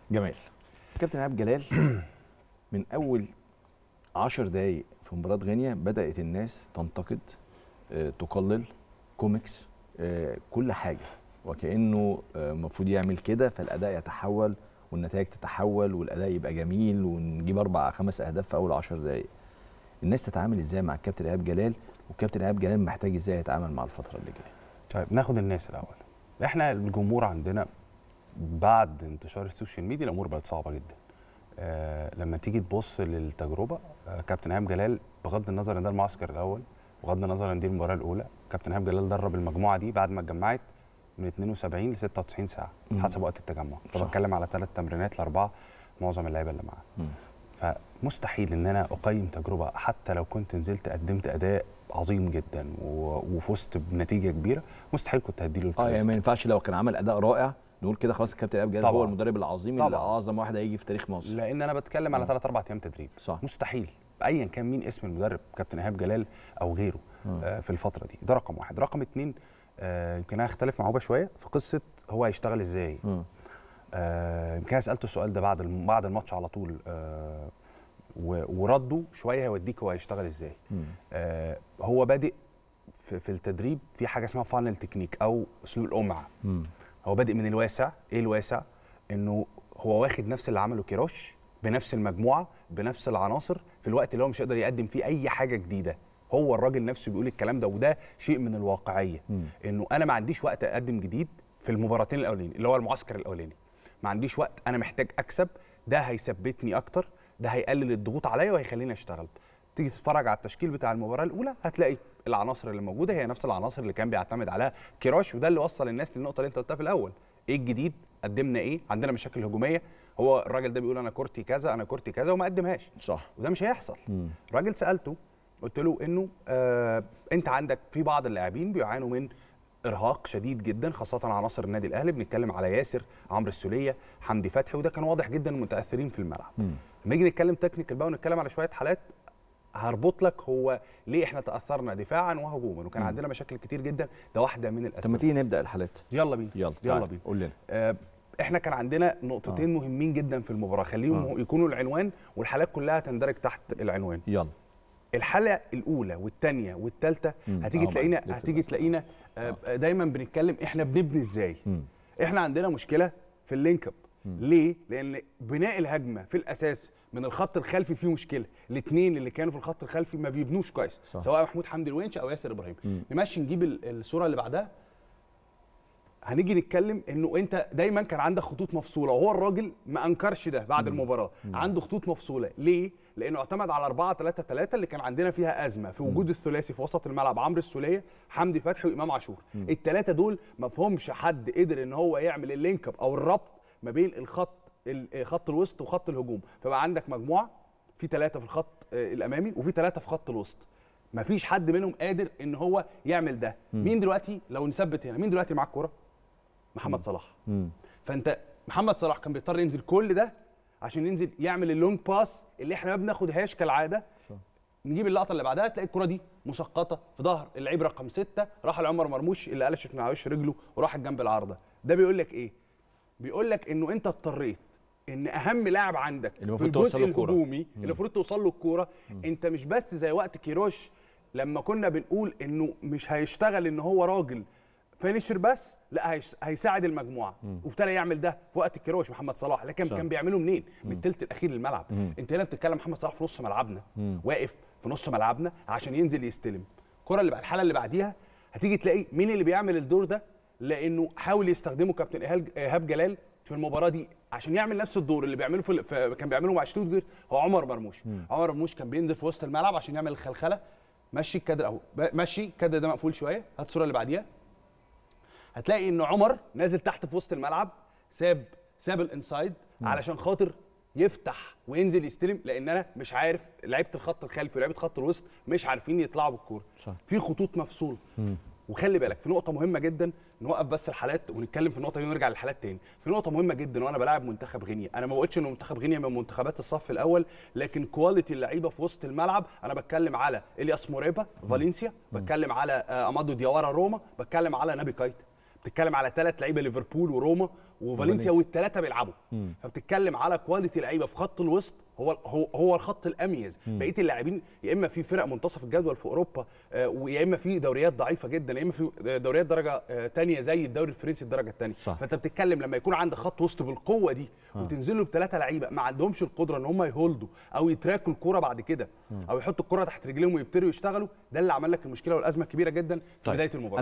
جمال كابتن ايهاب جلال من اول عشر دقايق في مباراه غينيا بدات الناس تنتقد آه، تقلل كوميكس آه، كل حاجه وكانه آه، المفروض يعمل كده فالاداء يتحول والنتائج تتحول والاداء يبقى جميل ونجيب اربع خمس اهداف في اول عشر دقايق الناس تتعامل ازاي مع الكابتن ايهاب جلال والكابتن ايهاب جلال محتاج ازاي يتعامل مع الفتره اللي جايه طيب ناخد الناس الاول احنا الجمهور عندنا بعد انتشار السوشيال ميديا الامور بقت صعبه جدا آه لما تيجي تبص للتجربه آه كابتن ايهاب جلال بغض النظر ان ده المعسكر الاول بغض النظر ان دي المباراه الاولى كابتن ايهاب جلال درب المجموعه دي بعد ما اتجمعت من 72 ل 96 ساعه مم. حسب وقت التجمع صح. فبتكلم على ثلاث تمرينات لاربعه معظم اللعيبه اللي معاه مم. فمستحيل ان انا اقيم تجربه حتى لو كنت نزلت قدمت اداء عظيم جدا و- وفزت بنتيجه كبيره مستحيل كنت هديله اه الكريدت. يعني ما ينفعش لو كان عمل اداء رائع نقول كده خلاص الكابتن ايهاب جلال هو طبعاً. المدرب العظيم اللي طبعاً. اعظم واحد هيجي في تاريخ مصر لان انا بتكلم على آه. ثلاث اربع ايام تدريب صح مستحيل ايا كان مين اسم المدرب كابتن ايهاب جلال او غيره آه. آه في الفتره دي ده رقم واحد رقم اتنين آه يمكن انا اختلف مع هوبا شويه في قصه هو هيشتغل ازاي مم. آه يمكن انا سالته السؤال ده بعد الم- بعد الماتش على طول آه و- ورده شويه هيوديك هو هيشتغل ازاي مم. آه هو بادئ في, في التدريب في حاجه اسمها فانل تكنيك او اسلوب القمع مم. هو بادئ من الواسع ايه الواسع انه هو واخد نفس اللي عمله كيروش بنفس المجموعه بنفس العناصر في الوقت اللي هو مش هيقدر يقدم فيه اي حاجه جديده هو الراجل نفسه بيقول الكلام ده وده شيء من الواقعيه مم. انه انا ما عنديش وقت اقدم جديد في المباراتين الاولانيين اللي هو المعسكر الاولاني ما عنديش وقت انا محتاج اكسب ده هيثبتني اكتر ده هيقلل الضغوط عليا وهيخليني اشتغل تيجي تتفرج على التشكيل بتاع المباراه الاولى هتلاقي العناصر اللي موجوده هي نفس العناصر اللي كان بيعتمد عليها كيروش وده اللي وصل الناس للنقطه اللي انت قلتها في الاول ايه الجديد قدمنا ايه عندنا مشاكل هجوميه هو الراجل ده بيقول انا كورتي كذا انا كورتي كذا وما قدمهاش صح وده مش هيحصل مم. راجل سالته قلت له انه آه انت عندك في بعض اللاعبين بيعانوا من ارهاق شديد جدا خاصه عناصر النادي الاهلي بنتكلم على ياسر عمرو السوليه حمدي فتحي وده كان واضح جدا متاثرين في الملعب مم. لما نيجي نتكلم تكنيكال بقى ونتكلم على شويه حالات هربط لك هو ليه احنا تاثرنا دفاعا وهجوما وكان مم. عندنا مشاكل كتير جدا ده واحده من طب ما الاسباب تيجي نبدا الحالات يلا بينا يلا يلا تعال، بينا قول لنا آه، احنا كان عندنا نقطتين مهمين جدا في المباراه خليهم آه. يكونوا العنوان والحالات كلها تندرج تحت العنوان يلا الحلقه الاولى والثانيه والثالثه مم. هتيجي آه، تلاقينا بقى، لف هتيجي بس. تلاقينا آه، دايما بنتكلم احنا بنبني ازاي مم. احنا عندنا مشكله في اللينك اب مم. ليه لان بناء الهجمه في الاساس من الخط الخلفي فيه مشكله الاثنين اللي كانوا في الخط الخلفي ما بيبنوش كويس صح. سواء محمود حمدي الونش او ياسر ابراهيم مم. نمشي نجيب ال- الصوره اللي بعدها هنيجي نتكلم انه انت دايما كان عندك خطوط مفصوله وهو الراجل ما انكرش ده بعد المباراه عنده خطوط مفصوله ليه لانه اعتمد على 4 3 3 اللي كان عندنا فيها ازمه في وجود الثلاثي في وسط الملعب عمرو السوليه حمدي فتحي وامام عاشور الثلاثه دول ما فهمش حد قدر ان هو يعمل اللينك اب او الربط ما بين الخط ال- خط الوسط وخط الهجوم فبقى عندك مجموعه في ثلاثه في الخط آه، الامامي وفي ثلاثه في خط الوسط مفيش حد منهم قادر ان هو يعمل ده مين دلوقتي لو نثبت هنا مين دلوقتي معاه الكوره محمد صلاح مم. فانت محمد صلاح كان بيضطر ينزل كل ده عشان ينزل يعمل اللونج باس اللي احنا ما بناخدهاش كالعاده صح. نجيب اللقطه اللي بعدها تلاقي الكره دي مسقطه في ظهر اللعيب رقم ستة راح لعمر مرموش اللي قلشت من على وش رجله وراحت جنب العارضه ده بيقول لك ايه بيقول لك انه انت اضطريت ان اهم لاعب عندك اللي في المفروض توصل الجزء له الكورة. الهجومي اللي المفروض توصل له الكوره انت مش بس زي وقت كيروش لما كنا بنقول انه مش هيشتغل ان هو راجل فينيشر بس لا هيس- هيساعد المجموعه وابتدى يعمل ده في وقت كيروش محمد صلاح لكن صح. كان بيعمله منين من الثلث الاخير للملعب مم. انت هنا بتتكلم محمد صلاح في نص ملعبنا مم. واقف في نص ملعبنا عشان ينزل يستلم الكره اللي بعد الحاله اللي بعديها هتيجي تلاقي مين اللي بيعمل الدور ده لانه حاول يستخدمه كابتن إيهاب- ايهاب جلال في المباراه دي عشان يعمل نفس الدور اللي بيعمله في, في كان بيعمله مع شتوتجارت هو عمر مرموش عمر مرموش كان بينزل في وسط الملعب عشان يعمل الخلخله مشي الكادر اهو ب- مشي الكادر ده مقفول شويه هات الصوره اللي بعديها هتلاقي ان عمر نازل تحت في وسط الملعب ساب ساب الانسايد علشان خاطر يفتح وينزل يستلم لان انا مش عارف لعيبه الخط الخلفي ولعيبه خط الوسط مش عارفين يطلعوا بالكوره صح. في خطوط مفصوله وخلي بالك في نقطه مهمه جدا نوقف بس الحالات ونتكلم في النقطه دي ونرجع للحالات تاني في نقطه مهمه جدا وانا بلاعب منتخب غينيا انا ما بقولش ان منتخب غينيا من منتخبات الصف الاول لكن كواليتي اللعيبه في وسط الملعب انا بتكلم على الياس موريبا فالنسيا بتكلم على آه، امادو دياورا روما بتكلم على نبي كايتا بتتكلم على ثلاث لعيبه ليفربول وروما وفالنسيا وفالنسيا. والثلاثه بيلعبوا مم. فبتتكلم على كواليتي لعيبه في خط الوسط هو هو هو الخط الاميز بقيه اللاعبين يا اما في فرق منتصف الجدول في اوروبا آه، ويا اما في دوريات ضعيفه جدا يا اما في دوريات درجه آه، زي الدوري الفرنسي الدرجه الثانيه صح. فانت بتتكلم لما يكون عندك خط وسط بالقوه دي وتنزلوا بثلاثه لعيبه ما عندهمش القدره ان هم يهولدوا او يتراكوا الكوره بعد كده او يحطوا الكوره تحت رجليهم ويبتدوا يشتغلوا ده اللي عمل لك المشكله والازمه الكبيره جدا في طيب. بدايه المباراه